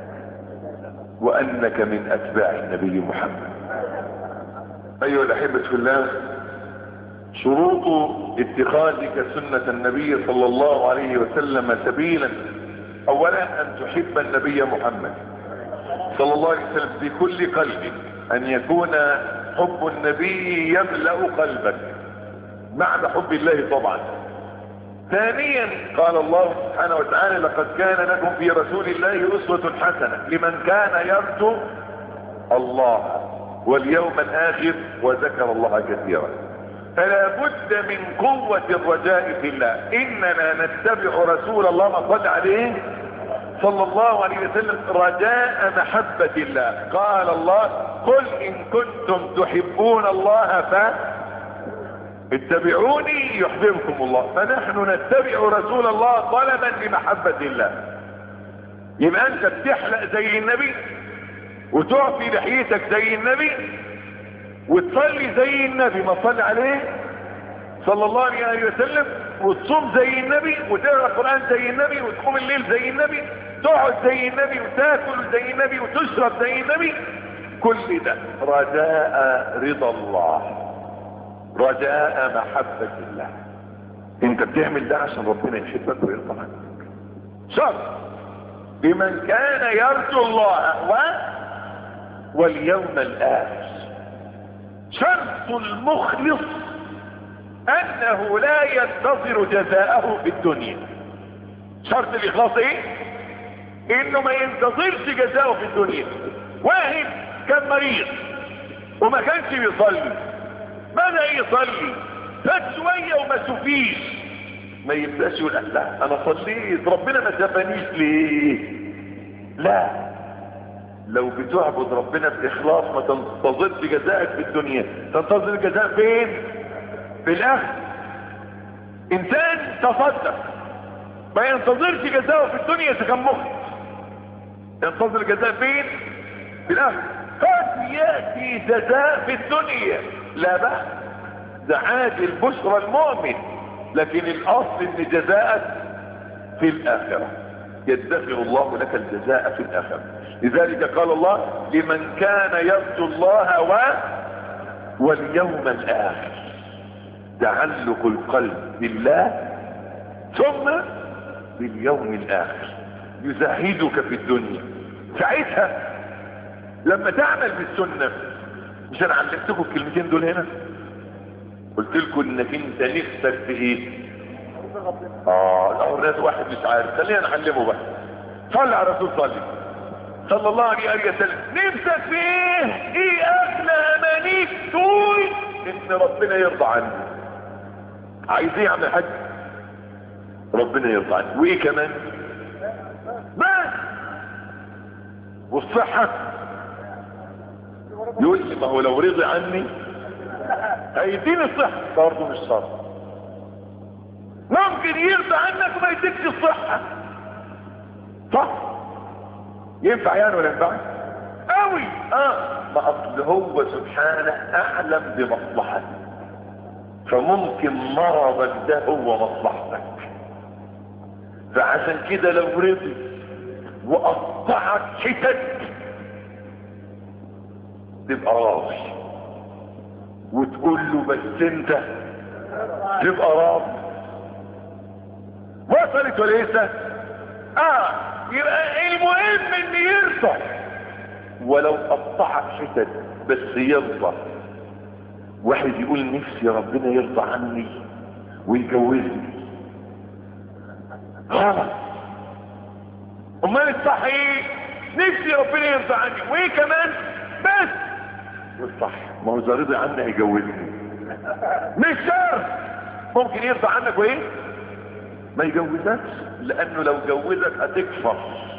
وانك من اتباع النبي محمد ايها الاحبة في الله شروط اتخاذك سنة النبي صلى الله عليه وسلم سبيلا اولا ان تحب النبي محمد صلى الله عليه وسلم بكل قلبك ان يكون حب النبي يملأ قلبك بعد حب الله طبعا ثانيا قال الله سبحانه وتعالى لقد كان لكم في رسول الله اسوة حسنة لمن كان يرجو الله واليوم الاخر وذكر الله كثيرا فلا بد من قوة الرجاء في الله اننا نتبع رسول الله ما صلى عليه صلى الله عليه وسلم رجاء محبة الله قال الله قل ان كنتم تحبون الله ف اتبعوني يحببكم الله فنحن نتبع رسول الله طلبا لمحبة الله يبقى انت بتحلق زي النبي وتعطي لحيتك زي النبي وتصلي زي النبي ما صلى عليه صلى الله عليه وسلم وتصوم زي النبي وتقرا القران زي النبي وتقوم الليل زي النبي تقعد زي النبي وتاكل زي النبي وتشرب زي النبي كل ده رجاء رضا الله رجاء محبة الله انت بتعمل ده عشان ربنا يحبك ويرضى عنك شرط لمن كان يرجو الله و واليوم الاخر شرط المخلص انه لا ينتظر جزاءه في الدنيا شرط الاخلاص ايه انه ما ينتظرش جزاءه في الدنيا واحد كان مريض وما كانش بيصلي بدأ يصلي فات شوية وما شوفيش ما يبدأش يقول لا انا صليت ربنا ما شافنيش ليه لا لو بتعبد ربنا باخلاص ما تنتظرش جزائك في الدنيا تنتظر الجزاء فين في الاخر انسان تصدق ما ينتظرش جزاءه في الدنيا اذا كان مخلص ينتظر الجزاء فين في الاخر قد ياتي جزاء في الدنيا لا بأس ده عادي البشرى المؤمن لكن الاصل ان جزاءك في الاخرة يدخر الله لك الجزاء في الاخرة لذلك قال الله لمن كان يرجو الله و واليوم الاخر تعلق القلب بالله ثم باليوم الاخر يزهدك في الدنيا ساعتها لما تعمل بالسنه مش انا علمتكم الكلمتين دول هنا قلت لكم انك انت نفسك في ايه اه الاول واحد مش عارف خلينا نعلمه بقى صلي على الرسول صلي صلى الله عليه وسلم نفسك في ايه ايه اغلى امانيك تقول ان ربنا يرضى عني عايز ايه يعمل حاجه ربنا يرضى عني وايه كمان بس والصحه يقول لي ما هو لو رضي عني هيديني الصحة برضه مش شرط ممكن يرضى عنك وما يديكش الصحة صح ينفع يعني ولا ينفع قوي اه ما اصل هو سبحانه اعلم بمصلحتك فممكن مرضك ده هو مصلحتك فعشان كده لو رضي وقطعك حتت تبقى راضي وتقول له بس انت تبقى راضي وصلت ولا لسه اه يبقى المهم ان يرضى ولو قطعك حتت بس يرضى واحد يقول نفسي ربنا يرضى عني ويجوزني غلط امال الصح ايه نفسي ربنا يرضى عني وايه كمان بس والصح ما هو اذا رضي عني هيجوزني مش شرط ممكن يرضى عنك وايه ما يجوزكش لانه لو جوزك هتكفر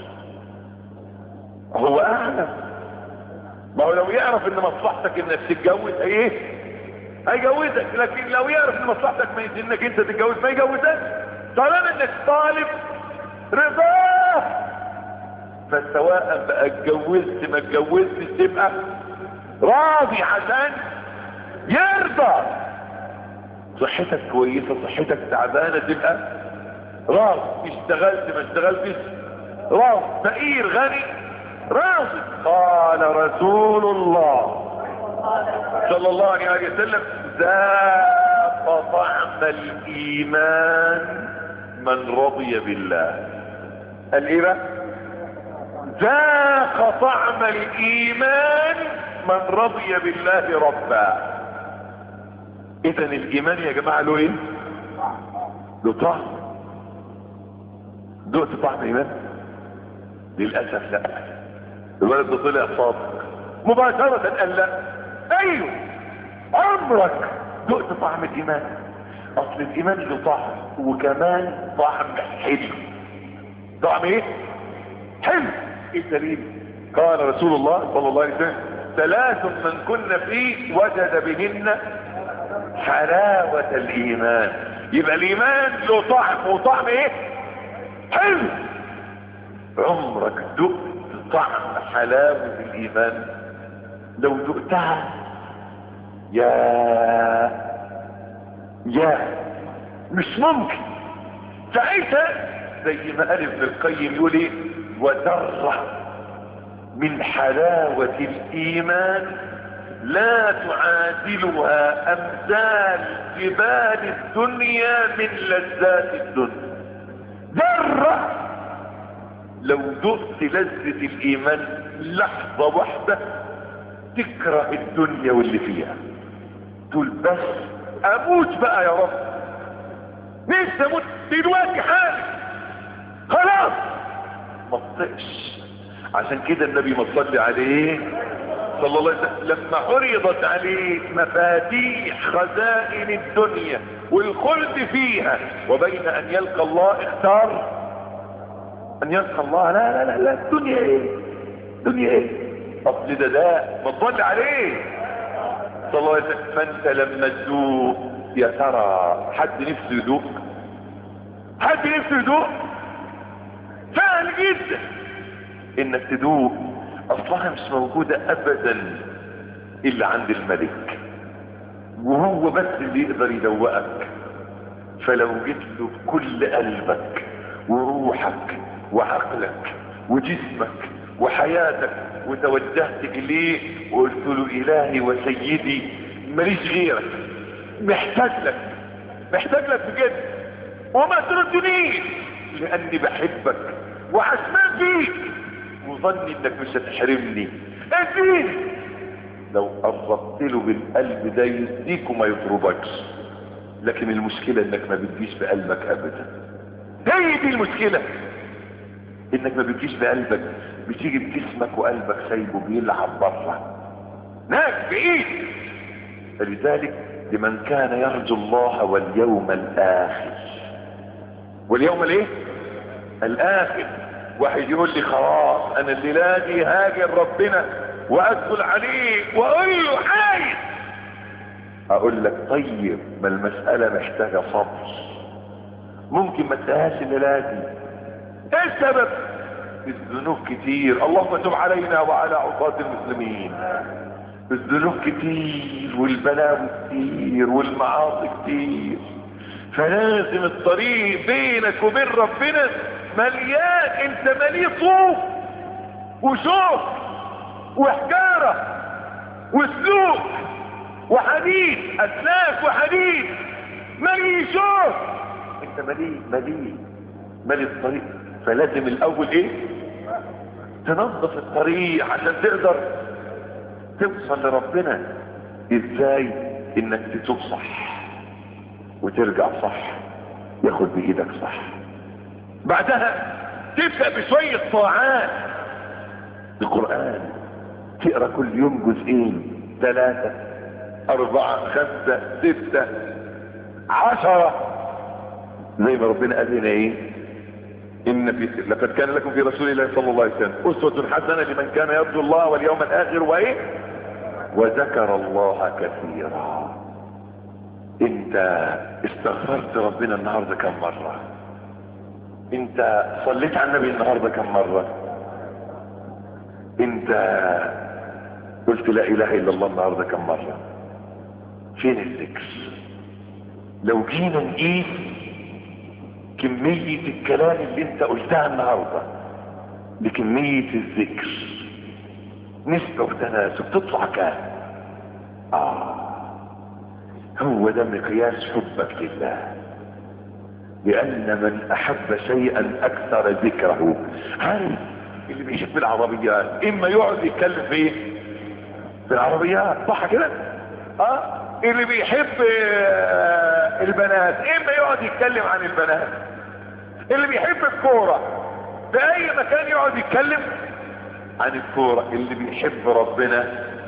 هو اعلم ما هو لو يعرف ان مصلحتك انك تتجوز ايه هيجوزك لكن لو يعرف ان مصلحتك ما انك انت تتجوز ما يجوزكش طالما انك طالب رضاه فسواء بقى اتجوزت ما اتجوزتش تبقى راضي عشان يرضى صحتك كويسة صحتك تعبانة تبقى راضي اشتغلت ما اشتغلتش راضي فقير غني راضي قال رسول الله صلى الله عليه وسلم ذاق طعم الايمان من رضي بالله قال ايه بقى ذاق طعم الايمان من رضي بالله ربا اذا الايمان يا جماعة له ايه له طعم دقت طعم ايمان للاسف لا الولد ده طلع صادق مباشرة قال لا ايوه عمرك دقت طعم الايمان اصل الايمان له طعم وكمان طعم حلو طعم ايه حلو ايه الدليل قال رسول الله صلى الله عليه وسلم ثلاث من كن فيه وجد بهن حلاوة الايمان يبقى الايمان له طعم وطعم ايه حلو عمرك دقت طعم حلاوة الايمان لو دقتها يا يا مش ممكن ساعتها زي ما قال ابن القيم يقول ايه وذرة من حلاوة الايمان لا تعادلها امثال جبال الدنيا من لذات الدنيا ذرة لو دقت لذة الايمان لحظة واحدة تكره الدنيا واللي فيها تقول بس اموت بقى يا رب نفسي اموت دلوقتي حالي خلاص ما تطقش عشان كده النبي ما صلي عليه صلى الله عليه وسلم لما عرضت عليه مفاتيح خزائن الدنيا والخلد فيها وبين ان يلقى الله اختار ان يلقى الله لا لا لا, لا الدنيا ايه الدنيا ايه اصل ده ده ما تصلي عليه صلى الله عليه وسلم فانت لما تذوق يا ترى حد نفسه يذوق حد نفسه يذوق سهل جدا انك تذوق اصلها مش موجودة ابدا الا عند الملك وهو بس اللي يقدر يدوقك فلو جيت له بكل قلبك وروحك وعقلك وجسمك وحياتك وتوجهت اليه وقلت له الهي وسيدي ماليش غيرك محتاج لك محتاج لك بجد وما تردنيش لاني بحبك وعشمان فيك وظني انك مش هتحرمني اديني لو قربت له بالقلب ده يديك وما يطردكش لكن المشكلة انك ما بتجيش بقلبك ابدا هي دي المشكلة انك ما بتجيش بقلبك بتيجي بجسمك وقلبك سايبه بيلعب بره هناك بعيد فلذلك لمن كان يرجو الله واليوم الاخر واليوم الايه الاخر واحد يقول لي خلاص انا الليله دي هاجر ربنا وادخل عليه واقول له عايز اقول لك طيب ما المساله محتاجه صبر ممكن ما تلاقيهاش الليله دي ايه السبب الذنوب كتير اللهم تب علينا وعلى عصاة المسلمين الذنوب كتير والبلاوي كتير والمعاصي كتير فلازم الطريق بينك وبين ربنا مليان انت مليء صوف وشوك وحجارة وسلوك وحديد اسلاك وحديد مليء شوك انت مليء مليء مليء الطريق فلازم الاول ايه تنظف الطريق عشان تقدر توصل لربنا ازاي انك تتوب صح وترجع صح ياخد بايدك صح بعدها تبدأ بشوية طاعات القرآن تقرأ كل يوم جزئين ثلاثة أربعة خمسة ستة عشرة زي ما ربنا قال لنا ايه ان في لقد كان لكم في رسول الله صلى الله عليه وسلم اسوة حسنة لمن كان يرجو الله واليوم الاخر وايه وذكر الله كثيرا انت استغفرت ربنا النهاردة كم مرة انت صليت على النبي النهاردة كم مرة انت قلت لا اله الا الله النهاردة كم مرة فين الذكر لو جينا نقيس كمية الكلام اللي انت قلتها النهاردة بكمية الذكر نسبة وتناسب تطلع كام اه هو ده مقياس حبك لله لان من احب شيئا اكثر ذكره عارف اللي بيحب العربيات اما يقعد يتكلم في ايه في العربيات صح كده اه اللي بيحب آه، البنات اما يقعد يتكلم عن البنات اللي بيحب الكورة في اي مكان يقعد يتكلم عن الكورة اللي بيحب ربنا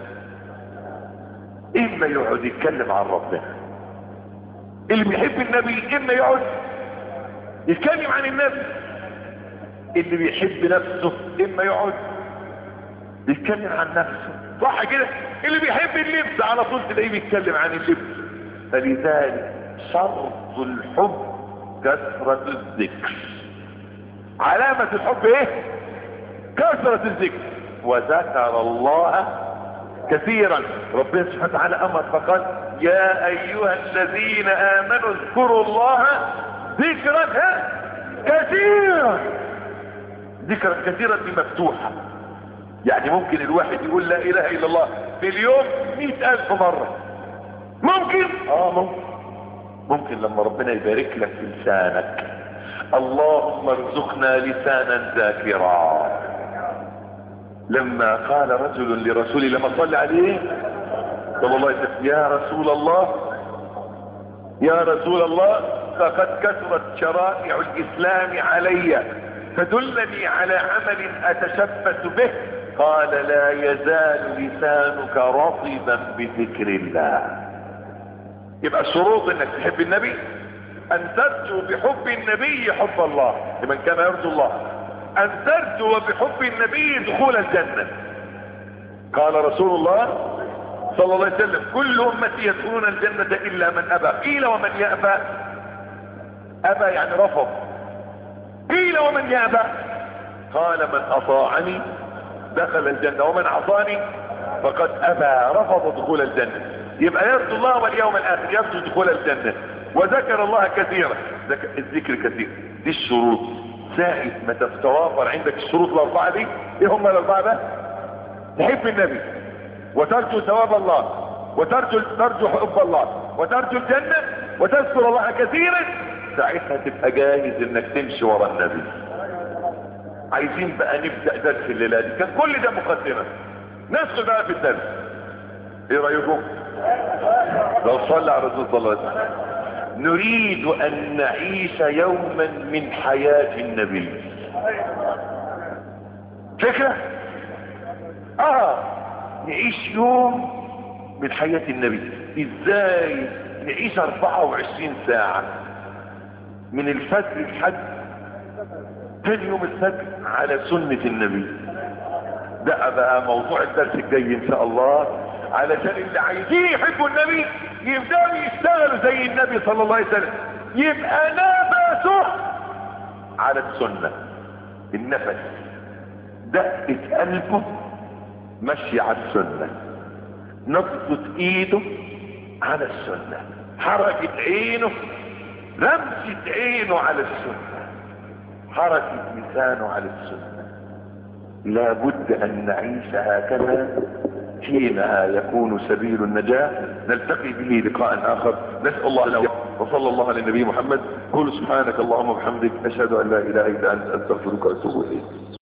اما يقعد يتكلم عن ربنا اللي بيحب النبي اما يقعد يتكلم عن النبي اللي بيحب نفسه اما يقعد يتكلم عن نفسه صح كده اللي بيحب اللبس على طول تلاقيه بيتكلم عن اللبس فلذلك شرط الحب كثرة الذكر علامة الحب ايه كثرة الذكر وذكر الله كثيرا ربنا سبحانه وتعالى امر فقال يا ايها الذين امنوا اذكروا الله ذكرا ها؟ كثيرا ذكرا كثيرا دي مفتوحة يعني ممكن الواحد يقول لا اله الا الله في اليوم مئة الف مرة ممكن اه ممكن ممكن لما ربنا يبارك لك في لسانك اللهم ارزقنا لسانا ذاكرا لما قال رجل لرسول لما صلى عليه صلى الله عليه وسلم يا رسول الله يا رسول الله فقد كثرت شرائع الاسلام علي فدلني على عمل اتشبث به قال لا يزال لسانك رطبا بذكر الله يبقى شروط انك تحب النبي ان ترجو بحب النبي حب الله لمن كان يرجو الله ان ترجو بحب النبي دخول الجنة قال رسول الله صلى الله عليه وسلم كل امتي يدخلون الجنة الا من ابى قيل ومن يأبى ابى يعني رفض قيل ومن يأبى قال من اطاعني دخل الجنة ومن عصاني فقد ابى رفض دخول الجنة يبقى يرجو الله واليوم الاخر يرجو دخول الجنة وذكر الله كثيرا ذك- الذكر كثير دي الشروط ساعة ما تتوافر عندك الشروط الاربعة دي ايه هم الاربعة ده تحب النبي وترجو ثواب الله وترجو ترجو حب الله وترجو الجنة وتذكر الله كثيرا ساعتها تبقى جاهز انك تمشي ورا النبي عايزين بقى نبدأ درس الليلة دي كان كل ده مقدمة ندخل بقى في الدرس ايه رأيكم لو صلى على الرسول صلى الله عليه وسلم نريد ان نعيش يوما من حياة النبي فكرة اه نعيش يوم من حياة النبي ازاي نعيش 24 ساعة من الفجر لحد تاني يوم الفجر على سنة النبي ده بقى موضوع الدرس الجاي ان شاء الله علشان اللي عايزين يحبوا النبي يبداوا يشتغلوا زي النبي صلى الله عليه وسلم يبقى نفسه على السنة النفس دقة قلبه مشي على السنة نبضة ايده على السنة حركة عينه لمسة عينه على السنة حركة لسانه على السنة لابد ان نعيش هكذا حينها يكون سبيل النجاة نلتقي به لقاء اخر نسأل الله لنا وصلى الله على النبي محمد قل سبحانك اللهم وبحمدك اشهد ان لا اله الا انت استغفرك واتوب اليك